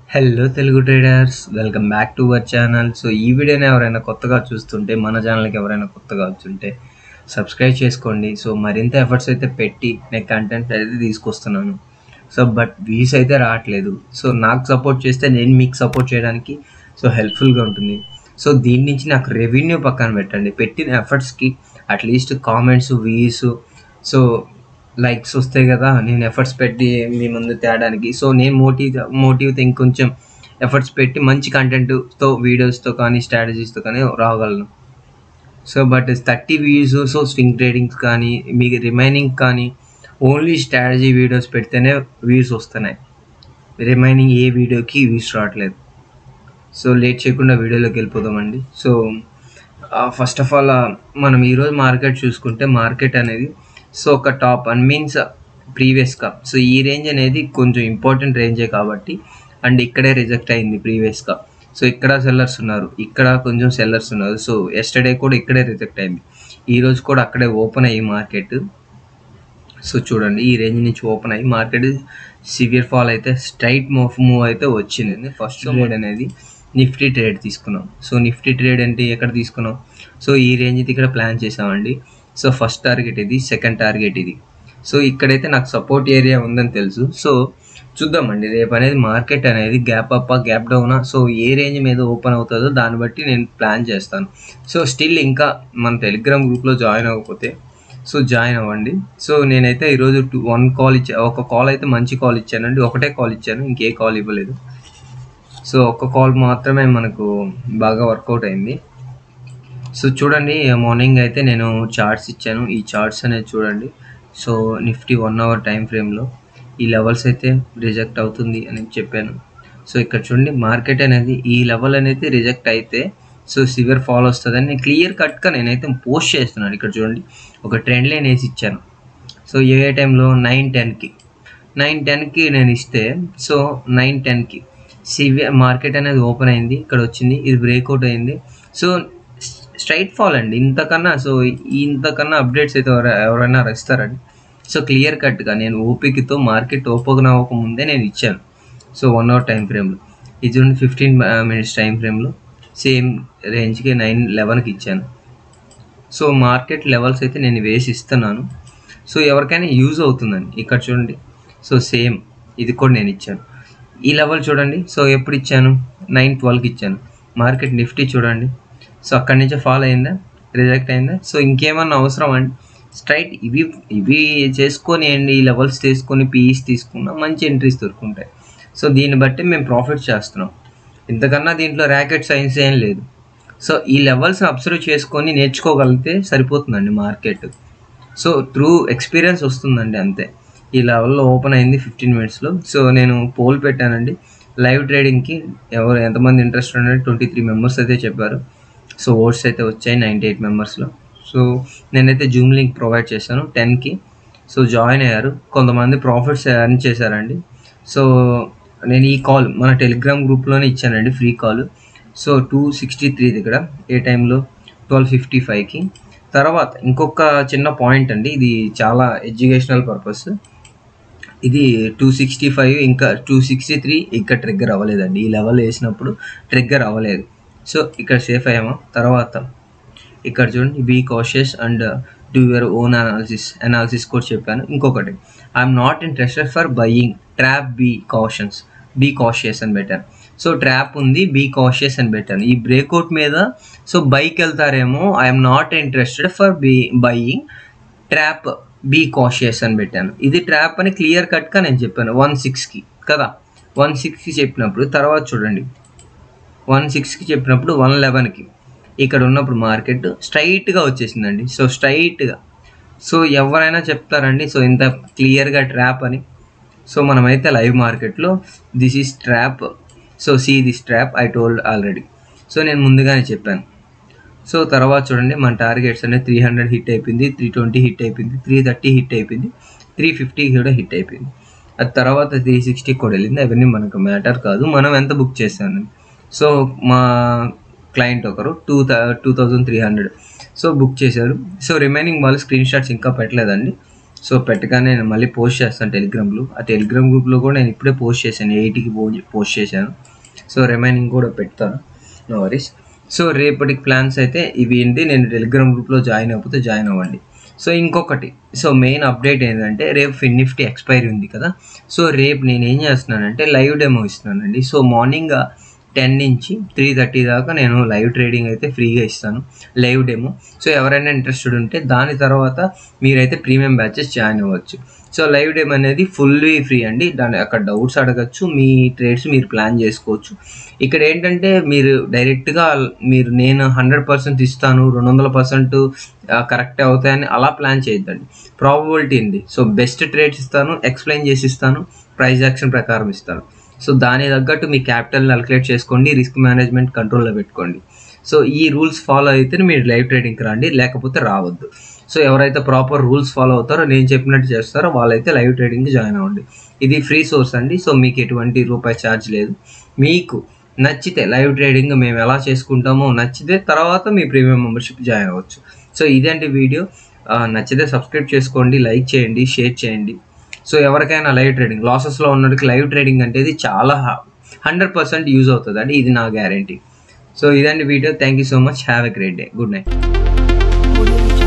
hello Telugu traders welcome back to our channel so ఈ వీడియోని ఎవరైనా కొత్తగా చూస్తుంటే మన ఛానల్కి ఎవరైనా కొత్తగా వచ్చుంటే సబ్స్క్రైబ్ చేసుకోండి సో మరింత ఎఫర్ట్స్ అయితే పెట్టి నేను కంటెంట్ అయితే తీసుకొస్తున్నాను సో బట్ వ్యూస్ అయితే రావట్లేదు సో నాకు సపోర్ట్ చేస్తే నేను మీకు సపోర్ట్ చేయడానికి సో హెల్ప్ఫుల్గా ఉంటుంది సో దీని నుంచి నాకు రెవెన్యూ పక్కన పెట్టండి పెట్టిన ఎఫర్ట్స్కి at least comments views so likes వస్తాయి కదా నేను ఎఫర్ట్స్ పెట్టి మీ ముందు తేడానికి సో నేను మోటివ్ మోటివ్ ఇంకొంచెం ఎఫర్ట్స్ పెట్టి మంచి కంటెంట్తో వీడియోస్తో కానీ స్ట్రాటజీస్తో కానీ రాగలను so but thirty views so swing tradings కానీ మీకు రిమైనింగ్ కానీ ఓన్లీ స్ట్రాటజీ వీడియోస్ పెడితేనే వ్యూస్ వస్తున్నాయి రిమైనింగ్ ఏ వీడియోకి వ్యూస్ రావట్లేదు సో లేట్ చేయకుండా వీడియోలోకి వెళ్ళిపోదామండి సో ఫస్ట్ ఆఫ్ ఆల్ మనం ఈరోజు మార్కెట్ చూసుకుంటే మార్కెట్ అనేది సో ఒక టాప్ అండ్ మీన్స్ ప్రీవియస్గా సో ఈ రేంజ్ అనేది కొంచెం ఇంపార్టెంట్ రేంజే కాబట్టి అండ్ ఇక్కడే రిజెక్ట్ అయింది ప్రీవియస్గా సో ఇక్కడ సెల్లర్స్ ఉన్నారు ఇక్కడ కొంచెం సెల్లర్స్ ఉన్నారు సో ఎస్టర్డే కూడా ఇక్కడే రిజెక్ట్ అయింది ఈరోజు కూడా అక్కడే ఓపెన్ అయ్యి మార్కెట్ సో చూడండి ఈ రేంజ్ నుంచి ఓపెన్ అయ్యి మార్కెట్ సివియర్ ఫాల్ అయితే స్ట్రైట్ మూవ్ మూవ్ అయితే వచ్చింది ఫస్ట్ ట్రేడ్ అనేది నిఫ్టీ ట్రేడ్ తీసుకున్నాం సో నిఫ్టీ ట్రేడ్ అంటే ఎక్కడ తీసుకున్నాం సో ఈ రేంజ్ ఇక్కడ ప్లాన్ చేసామండి సో ఫస్ట్ టార్గెట్ ఇది సెకండ్ టార్గెట్ ఇది సో ఇక్కడైతే నాకు సపోర్ట్ ఏరియా ఉందని తెలుసు సో చూద్దామండి రేపు అనేది మార్కెట్ అనేది గ్యాప్ అప్ గ్యాప్ డౌనా సో ఏ రేంజ్ మీద ఓపెన్ అవుతుందో దాన్ని బట్టి నేను ప్లాన్ చేస్తాను సో స్టిల్ ఇంకా మన టెలిగ్రామ్ గ్రూప్లో జాయిన్ అవ్వకపోతే సో జాయిన్ అవ్వండి సో నేనైతే ఈరోజు టూ వన్ కాల్ ఇచ్చా ఒక కాల్ అయితే మంచి కాల్ ఇచ్చానండి ఒకటే కాల్ ఇచ్చాను ఇంకే కాల్ ఇవ్వలేదు సో ఒక్క కాల్ మాత్రమే మనకు బాగా వర్కౌట్ అయింది సో చూడండి మార్నింగ్ అయితే నేను చార్ట్స్ ఇచ్చాను ఈ చార్ట్స్ అనేది చూడండి so Nifty one hour time ఫ్రేమ్లో ఈ లెవెల్స్ అయితే రిజెక్ట్ అవుతుంది అని చెప్పాను సో ఇక్కడ చూడండి మార్కెట్ అనేది ఈ లెవెల్ అనేది రిజెక్ట్ అయితే సో సివియర్ ఫాల్ వస్తుందని నేను క్లియర్ కట్గా నేనైతే పోస్ట్ చేస్తున్నాను ఇక్కడ చూడండి ఒక ట్రెండ్ లైన్ వేసి ఇచ్చాను సో ఏ టైంలో నైన్ టెన్కి నైన్ టెన్కి నేను ఇస్తే సో నైన్ టెన్కి సివియర్ మార్కెట్ అనేది ఓపెన్ అయింది ఇక్కడ వచ్చింది ఇది బ్రేక్అవుట్ అయింది సో స్ట్రైట్ ఫాల్ అండి ఇంతకన్నా సో ఇంతకన్నా అప్డేట్స్ అయితే ఎవరైనా ఇస్తారండి సో క్లియర్ కట్గా నేను ఓపికతో మార్కెట్ ఓపెన్ అవ్వక ముందే నేను ఇచ్చాను సో వన్ అవర్ టైం ఫ్రేమ్లో ఇది చూడండి ఫిఫ్టీన్ మినిట్స్ టైం ఫ్రేమ్లో సేమ్ రేంజ్కి నైన్ లెవెన్కి ఇచ్చాను సో మార్కెట్ లెవెల్స్ అయితే నేను వేసి ఇస్తున్నాను సో ఎవరికైనా యూజ్ అవుతుందండి ఇక్కడ చూడండి సో సేమ్ ఇది కూడా నేను ఇచ్చాను ఈ లెవెల్ చూడండి సో ఎప్పుడు ఇచ్చాను నైన్ ట్వెల్వ్కి ఇచ్చాను మార్కెట్ నిఫ్టీ చూడండి సో అక్కడి నుంచే ఫాలో అయిందా రిజెక్ట్ అయిందా సో ఇంకేమన్నా అవసరం అండి స్ట్రైట్ ఇవి ఇవి చేసుకొని అండి ఈ లెవెల్స్ తీసుకొని పీఈస్ తీసుకున్నా మంచి ఎంట్రీస్ దొరుకుంటాయి సో దీన్ని బట్టి మేము ప్రాఫిట్ చేస్తున్నాం ఇంతకన్నా దీంట్లో ర్యాకెట్ సైన్స్ ఏం లేదు సో ఈ లెవెల్స్ని అబ్జర్వ్ చేసుకొని నేర్చుకోగలిగితే సరిపోతుందండి మార్కెట్ సో త్రూ ఎక్స్పీరియన్స్ వస్తుందండి అంతే ఈ లెవెల్లో ఓపెన్ అయింది ఫిఫ్టీన్ మినిట్స్లో సో నేను పోల్ పెట్టానండి లైవ్ ట్రేడింగ్కి ఎవరు ఎంతమంది ఇంట్రెస్ట్ ఉండే ట్వంటీ త్రీ మెంబర్స్ అయితే చెప్పారు సో ఓట్స్ అయితే వచ్చాయి నైంటీ ఎయిట్ మెంబర్స్లో సో నేనైతే జూమ్ లింక్ ప్రొవైడ్ చేశాను టెన్కి సో జాయిన్ అయ్యారు కొంతమంది ప్రాఫిట్స్ ఎర్న్ చేశారండి సో నేను ఈ కాల్ మన టెలిగ్రామ్ గ్రూప్లోనే ఇచ్చానండి free call so two sixty three దగ్గర ఏ టైంలో ట్వెల్వ్ ఫిఫ్టీ ఫైవ్కి తర్వాత ఇంకొక చిన్న పాయింట్ అండి ఇది చాలా ఎడ్యుకేషనల్ పర్పస్ ఇది టూ సిక్స్టీ ఫైవ్ ఇంకా టూ సిక్స్టీ త్రీ ఇక్కడ ట్రిగ్గర్ అవ్వలేదండి ఈ లెవెల్ వేసినప్పుడు ట్రిగ్గర్ అవ్వలేదు సో ఇక్కడ సేఫ్ అయ్యామా తర్వాత ఇక్కడ చూడండి be cautious and do your own analysis analysis కూడా చెప్పాను ఇంకొకటి I'm not interested for buying trap be cautions be cautious అని పెట్టాను సో ట్రాప్ ఉంది బీ కాషియస్ అని పెట్టాను ఈ బ్రేక్అవుట్ మీద సో బైక్ వెళ్తారేమో I'm not interested for be buying trap be cautious అని పెట్టాను ఇది ట్రాప్ అని క్లియర్ కట్గా నేను చెప్పాను వన్ సిక్స్కి కదా వన్ సిక్స్కి చెప్పినప్పుడు తర్వాత చూడండి వన్ సిక్స్కి చెప్పినప్పుడు వన్ లెవెన్కి ఇక్కడ ఉన్నప్పుడు మార్కెట్ స్ట్రైట్గా వచ్చేసిందండి సో స్ట్రైట్గా సో ఎవరైనా చెప్తారండి సో ఇంత క్లియర్గా ట్రాప్ అని సో మనమైతే లైవ్ మార్కెట్లో this is trap so see this trap I told already so నేను ముందుగానే చెప్పాను సో తర్వాత చూడండి మన టార్గెట్స్ అనేది త్రీ హండ్రెడ్ హిట్ అయిపోయింది త్రీ ట్వంటీ హిట్ అయిపోయింది త్రీ థర్టీ హిట్ అయిపోయింది త్రీ ఫిఫ్టీ కూడా హిట్ అయిపోయింది అది తర్వాత త్రీ సిక్స్టీకి కూడా వెళ్ళింది అవన్నీ మనకు మ్యాటర్ కాదు మనం ఎంత బుక్ చేశాను సో మా క్లయింట్ ఒకరు two two thousand three hundred so book చేశారు సో రిమైనింగ్ వాళ్ళు స్క్రీన్ షాట్స్ ఇంకా పెట్టలేదండి సో పెట్టగానే నేను మళ్ళీ పోస్ట్ చేస్తాను టెలిగ్రామ్లో ఆ టెలిగ్రామ్ గ్రూప్లో కూడా నేను ఇప్పుడే పోస్ట్ చేశాను ఎయిటీకి పోస్ట్ చేశాను సో రిమైనింగ్ కూడా పెడతాను నో వరీస్ సో రేపటికి ప్లాన్స్ అయితే ఇవి ఏంటి నేను టెలిగ్రామ్ గ్రూప్లో జాయిన్ అయిపోతే జాయిన్ అవ్వండి సో ఇంకొకటి సో మెయిన్ అప్డేట్ ఏంటంటే రేపు ఫిన్ నిఫ్టీ ఎక్స్పైరీ ఉంది కదా సో రేపు నేను ఏం చేస్తున్నానంటే లైవ్ డెమో ఇస్తున్నానండి సో మార్నింగ్ టెన్ నుంచి త్రీ థర్టీ దాకా నేను లైవ్ ట్రేడింగ్ అయితే ఫ్రీగా ఇస్తాను లైవ్ డెమో సో ఎవరైనా ఇంట్రెస్టెడ్ ఉంటే దాని తర్వాత మీరైతే ప్రీమియం బ్యాచెస్ జాయిన్ అవ్వచ్చు సో లైవ్ డెమో అనేది ఫుల్లీ ఫ్రీ అండి దాని అక్కడ డౌట్స్ అడగచ్చు మీ ట్రేడ్స్ మీరు ప్లాన్ చేసుకోవచ్చు ఇక్కడ ఏంటంటే మీరు డైరెక్ట్గా మీరు నేను హండ్రెడ్ పర్సెంట్ ఇస్తాను రెండు వందల పర్సెంట్ కరెక్ట్ అవుతాయని అలా ప్లాన్ చేయొద్దండి ప్రాబబిలిటీ ఉంది సో బెస్ట్ ట్రేడ్స్ ఇస్తాను ఎక్స్ప్లెయిన్ చేసి ఇస్తాను ప్రైస్ యాక్షన్ ప్రకారం ఇస్తాను సో దాని తగ్గట్టు మీ క్యాపిటల్ అల్కులేట్ చేసుకోండి రిస్క్ మేనేజ్మెంట్ కంట్రోల్లో పెట్టుకోండి సో ఈ రూల్స్ ఫాలో అయితే మీరు లైవ్ ట్రేడింగ్కి రండి లేకపోతే రావద్దు సో ఎవరైతే ప్రాపర్ రూల్స్ ఫాలో అవుతారో నేను చెప్పినట్టు చేస్తారో వాళ్ళైతే లైవ్ ట్రేడింగ్కి జాయిన్ అవ్వండి ఇది ఫ్రీ సోర్స్ అండి సో మీకు ఎటువంటి రూపాయి ఛార్జ్ లేదు మీకు నచ్చితే లైవ్ ట్రేడింగ్ మేము ఎలా చేసుకుంటామో నచ్చితే తర్వాత మీ ప్రీమియం మెంబర్షిప్ జాయిన్ అవ్వచ్చు సో ఇదండి వీడియో నచ్చితే సబ్స్క్రైబ్ చేసుకోండి లైక్ చేయండి షేర్ చేయండి సో ఎవరికైనా లైవ్ ట్రేడింగ్ లాసెస్లో ఉన్నటికి లైవ్ ట్రేడింగ్ అంటే ఇది చాలా హండ్రెడ్ పర్సెంట్ యూజ్ అవుతుంది అండి ఇది నా గ్యారంటీ సో ఇదండి video thank you so much have a great day good night Audio